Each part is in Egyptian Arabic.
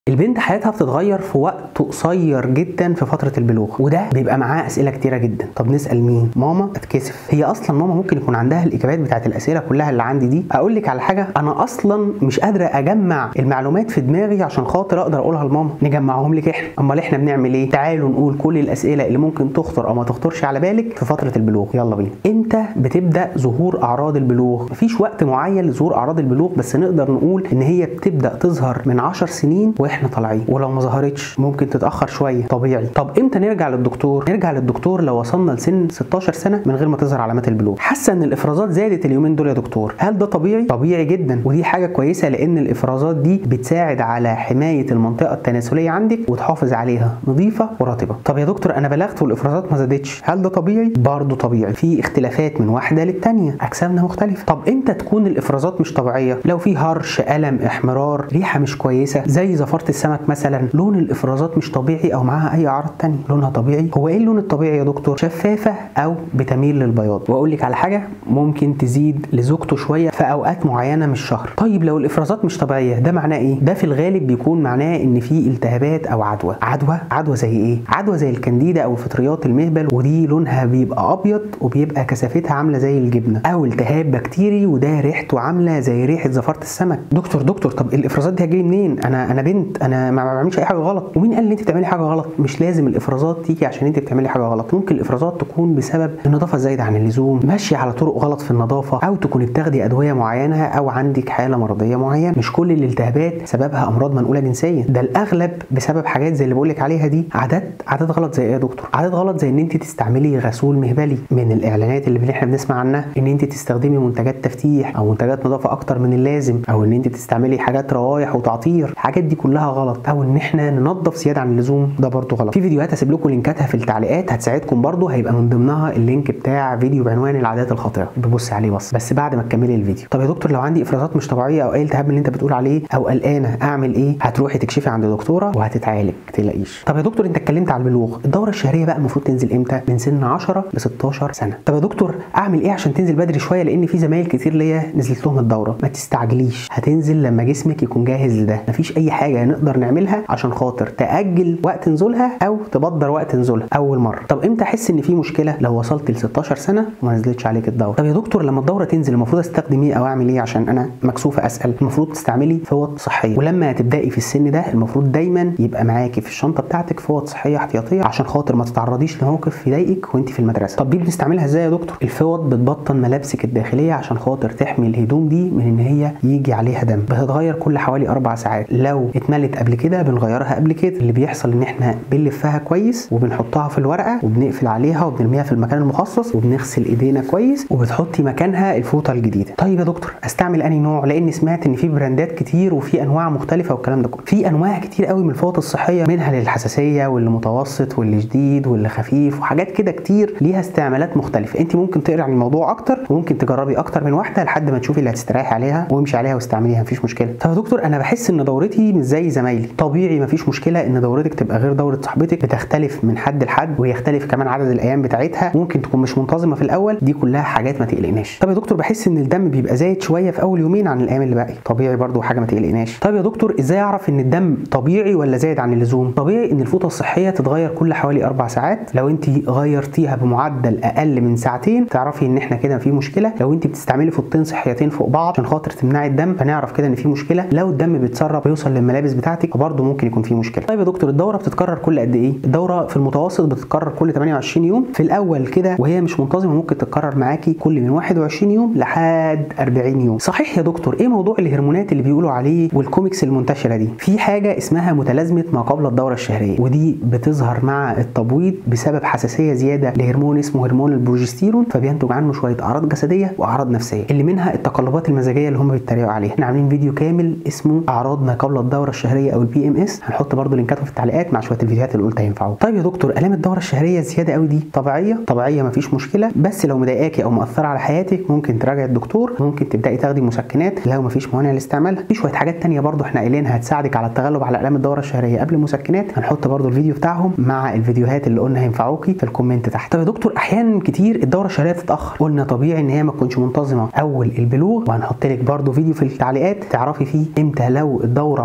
البنت حياتها بتتغير في وقت قصير جدا في فتره البلوغ وده بيبقى معاه اسئله كتيره جدا طب نسال مين ماما اتكسف هي اصلا ماما ممكن يكون عندها الاجابات بتاعت الاسئله كلها اللي عندي دي اقول لك على حاجه انا اصلا مش قادره اجمع المعلومات في دماغي عشان خاطر اقدر اقولها لماما نجمعهم لك احنا امال احنا بنعمل ايه تعالوا نقول كل الاسئله اللي ممكن تخطر او ما تخطرش على بالك في فتره البلوغ يلا بينا امتى بتبدا ظهور اعراض البلوغ مفيش وقت معين لظهور اعراض البلوغ بس نقدر نقول ان هي بتبدا تظهر من 10 سنين واحنا طالعين ولو ما ظهرتش ممكن تتاخر شويه طبيعي طب امتى نرجع للدكتور نرجع للدكتور لو وصلنا لسن 16 سنه من غير ما تظهر علامات البلوغ حاسه ان الافرازات زادت اليومين دول يا دكتور هل ده طبيعي طبيعي جدا ودي حاجه كويسه لان الافرازات دي بتساعد على حمايه المنطقه التناسليه عندك وتحافظ عليها نظيفه ورطبه طب يا دكتور انا بلغت والافرازات ما زادتش هل ده طبيعي برضه طبيعي في اختلافات من واحده للتانيه اجسامنا مختلفه طب امتى تكون الافرازات مش طبيعيه لو في هرش الم احمرار ريحه مش كويسه زي زفاره السمك مثلا لون الافرازات مش طبيعي او معاها اي اعراض تانية لونها طبيعي هو ايه اللون الطبيعي يا دكتور شفافه او بتميل للبياض واقول لك على حاجه ممكن تزيد لزوجته شويه في اوقات معينه من الشهر طيب لو الافرازات مش طبيعيه ده معناه ايه ده في الغالب بيكون معناه ان في التهابات او عدوى عدوى عدوى زي ايه عدوى زي الكانديدا او فطريات المهبل ودي لونها بيبقى ابيض وبيبقى كثافتها عامله زي الجبنه او التهاب بكتيري وده ريحته عامله زي ريحه زفاره السمك دكتور دكتور طب الافرازات دي هتجيلي منين انا انا بنت انا ما بعملش اي حاجه غلط ومين قال ان انت بتعملي حاجه غلط مش لازم الافرازات تيجي عشان انت بتعملي حاجه غلط ممكن الافرازات تكون بسبب النظافه الزايده عن اللزوم ماشيه على طرق غلط في النظافه او تكوني بتاخدي ادويه معينه او عندك حاله مرضيه معينه مش كل الالتهابات سببها امراض منقوله جنسيا ده الاغلب بسبب حاجات زي اللي بقول لك عليها دي عادات عادات غلط زي ايه يا دكتور عادات غلط زي ان انت تستعملي غسول مهبلي من الاعلانات اللي احنا بنسمع عنها ان انت تستخدمي منتجات تفتيح او منتجات نظافه اكتر من اللازم او ان انت تستعملي حاجات روايح وتعطير الحاجات دي كلها غلط او ان احنا ننظف زياده عن اللزوم ده برضه غلط في فيديوهات هسيب لكم لينكاتها في التعليقات هتساعدكم برضه هيبقى من ضمنها اللينك بتاع فيديو بعنوان العادات الخاطئه ببص عليه بس بس بعد ما تكملي الفيديو طب يا دكتور لو عندي افرازات مش طبيعيه او اي التهاب من اللي انت بتقول عليه او قلقانه اعمل ايه هتروحي تكشفي عند دكتوره وهتتعالج ما تقلقيش طب يا دكتور انت اتكلمت على البلوغ الدوره الشهريه بقى المفروض تنزل امتى من سن 10 ل 16 سنه طب يا دكتور اعمل ايه عشان تنزل بدري شويه لان في زمايل كتير ليا نزلت لهم الدوره ما تستعجليش هتنزل لما جسمك يكون جاهز لده مفيش اي حاجه نقدر نعملها عشان خاطر تاجل وقت نزولها او تبدر وقت نزولها اول مره طب امتى احس ان في مشكله لو وصلت ل 16 سنه وما نزلتش عليك الدوره طب يا دكتور لما الدوره تنزل المفروض استخدم ايه او اعمل ايه عشان انا مكسوفه اسال المفروض تستعملي فوط صحيه ولما تبداي في السن ده المفروض دايما يبقى معاكي في الشنطه بتاعتك فوط صحيه احتياطيه عشان خاطر ما تتعرضيش لموقف يضايقك وانت في المدرسه طب دي بنستعملها ازاي يا دكتور الفوط بتبطن ملابسك الداخليه عشان خاطر تحمي الهدوم دي من ان هي يجي عليها دم بتتغير كل حوالي اربع ساعات لو اتملت قبل كده بنغيرها قبل كده اللي بيحصل ان احنا بنلفها كويس وبنحطها في الورقه وبنقفل عليها وبنرميها في المكان المخصص وبنغسل ايدينا كويس وبتحطي مكانها الفوطه الجديده طيب يا دكتور استعمل انهي نوع لان سمعت ان في براندات كتير وفي انواع مختلفه والكلام ده كله في انواع كتير قوي من الفوط الصحيه منها للحساسيه واللي متوسط واللي شديد واللي خفيف وحاجات كده كتير ليها استعمالات مختلفه انت ممكن تقرا عن الموضوع اكتر وممكن تجربي اكتر من واحده لحد ما تشوفي اللي هتستريحي عليها وامشي عليها واستعمليها مفيش مشكله طب يا دكتور انا بحس ان دورتي مش زي زمايلي طبيعي مفيش مشكله ان دورتك تبقى غير دوره صاحبتك بتختلف من حد لحد ويختلف كمان عدد الايام بتاعتها ممكن تكون مش منتظمه في الاول دي كلها حاجات ما تقلقناش طب يا دكتور بحس ان الدم بيبقى زايد شويه في اول يومين عن الايام اللي باقي طبيعي برضو حاجه ما تقلقناش طب يا دكتور ازاي اعرف ان الدم طبيعي ولا زايد عن اللزوم طبيعي ان الفوطه الصحيه تتغير كل حوالي اربع ساعات لو انت غيرتيها بمعدل اقل من ساعتين تعرفي ان احنا كده في مشكله لو انت بتستعملي فوطتين صحيتين فوق بعض عشان خاطر تمنعي الدم فنعرف كده ان في مشكله لو الدم بيتسرب ويوصل للملابس بتاعتك برضه ممكن يكون في مشكله طيب يا دكتور الدوره بتتكرر كل قد ايه الدوره في المتوسط بتتكرر كل 28 يوم في الاول كده وهي مش منتظمه ممكن تتكرر معاكي كل من 21 يوم لحد 40 يوم صحيح يا دكتور ايه موضوع الهرمونات اللي بيقولوا عليه والكوميكس المنتشره دي في حاجه اسمها متلازمه ما قبل الدوره الشهريه ودي بتظهر مع التبويض بسبب حساسيه زياده لهرمون اسمه هرمون البروجستيرون فبينتج عنه شويه اعراض جسديه واعراض نفسيه اللي منها التقلبات المزاجيه اللي هم بيتريقوا عليها احنا عاملين فيديو كامل اسمه اعراض ما قبل الدوره الشهريه او البي ام اس هنحط برده لينكاته في التعليقات مع شويه الفيديوهات اللي قلت هينفعوا طيب يا دكتور الام الدوره الشهريه الزياده قوي دي طبيعيه طبيعيه مفيش مشكله بس لو مضايقاكي او مأثره على حياتك ممكن تراجعي الدكتور ممكن تبداي تاخدي مسكنات لو مفيش موانع لاستعمالها في شويه حاجات تانية برده احنا قايلينها هتساعدك على التغلب على الام الدوره الشهريه قبل المسكنات هنحط برده الفيديو بتاعهم مع الفيديوهات اللي قلنا هينفعوكي في الكومنت تحت طب يا دكتور احيانا كتير الدوره الشهريه بتتاخر قلنا طبيعي ان هي ما تكونش منتظمه اول البلوغ وهنحط لك برده فيديو في التعليقات تعرفي فيه امتى لو الدوره مش منتظمه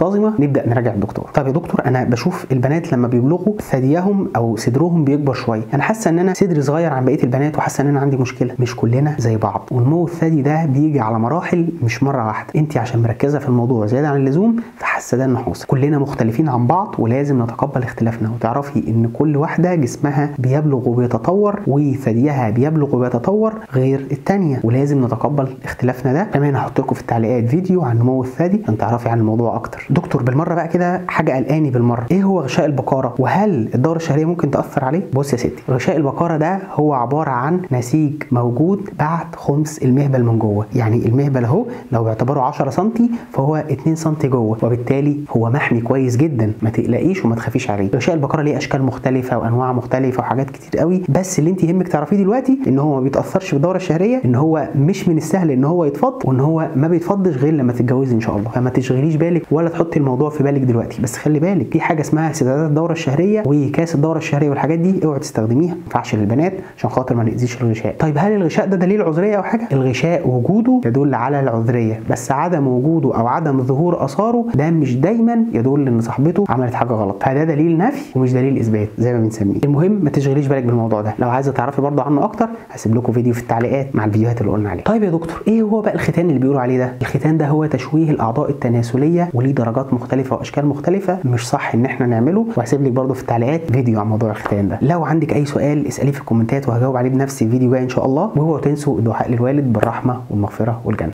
منتظمه نبدا نراجع الدكتور طب يا دكتور انا بشوف البنات لما بيبلغوا ثديهم او صدرهم بيكبر شويه انا حاسه ان انا صدري صغير عن بقيه البنات وحاسه ان انا عندي مشكله مش كلنا زي بعض والنمو الثدي ده بيجي على مراحل مش مره واحده انت عشان مركزه في الموضوع زياده عن اللزوم فحاسه ده انه حاصل كلنا مختلفين عن بعض ولازم نتقبل اختلافنا وتعرفي ان كل واحده جسمها بيبلغ وبيتطور وثديها بيبلغ وبيتطور غير الثانيه ولازم نتقبل اختلافنا ده كمان هحط لكم في التعليقات فيديو عن نمو الثدي عشان تعرفي عن الموضوع اكتر دكتور بالمره بقى كده حاجه قلقاني بالمره ايه هو غشاء البقاره وهل الدوره الشهريه ممكن تاثر عليه بص يا ستي غشاء البقاره ده هو عباره عن نسيج موجود بعد خمس المهبل من جوه يعني المهبل اهو لو باعتباره 10 سم فهو 2 سم جوه وبالتالي هو محمي كويس جدا ما تقلقيش وما تخافيش عليه غشاء البقره ليه اشكال مختلفه وانواع مختلفه وحاجات كتير قوي بس اللي انت يهمك تعرفيه دلوقتي ان هو ما بيتاثرش بالدوره الشهريه ان هو مش من السهل ان هو يتفض وان هو ما بيتفضش غير لما تتجوزي ان شاء الله فما تشغليش بالك ولا تحطي الموضوع في بالك دلوقتي بس خلي بالك في حاجه اسمها سدادات الدوره الشهريه وكاس الدوره الشهريه والحاجات دي اوعي تستخدميها ما ينفعش للبنات عشان خاطر ما ناذيش الغشاء طيب هل الغشاء ده دليل عذريه او حاجه الغشاء وجوده يدل على العذريه بس عدم وجوده او عدم ظهور اثاره ده مش دايما يدل ان صاحبته عملت حاجه غلط فده دليل نفي ومش دليل اثبات زي ما بنسميه المهم ما تشغليش بالك بالموضوع ده لو عايزه تعرفي برضه عنه اكتر هسيب لكم فيديو في التعليقات مع الفيديوهات اللي قلنا عليها طيب يا دكتور ايه هو بقى الختان اللي بيقولوا عليه ده الختان ده هو تشويه الاعضاء التناسليه وليه درجات مختلفه واشكال مختلفه مش صح ان احنا نعمله وهسيب لك برضه في التعليقات فيديو عن موضوع الختان ده لو عندك اي سؤال اساليه في الكومنتات وهجاوب عليه بنفسي في فيديو جاي ان شاء الله وهو تنسوا الدعاء للوالد بالرحمه والمغفره والجنه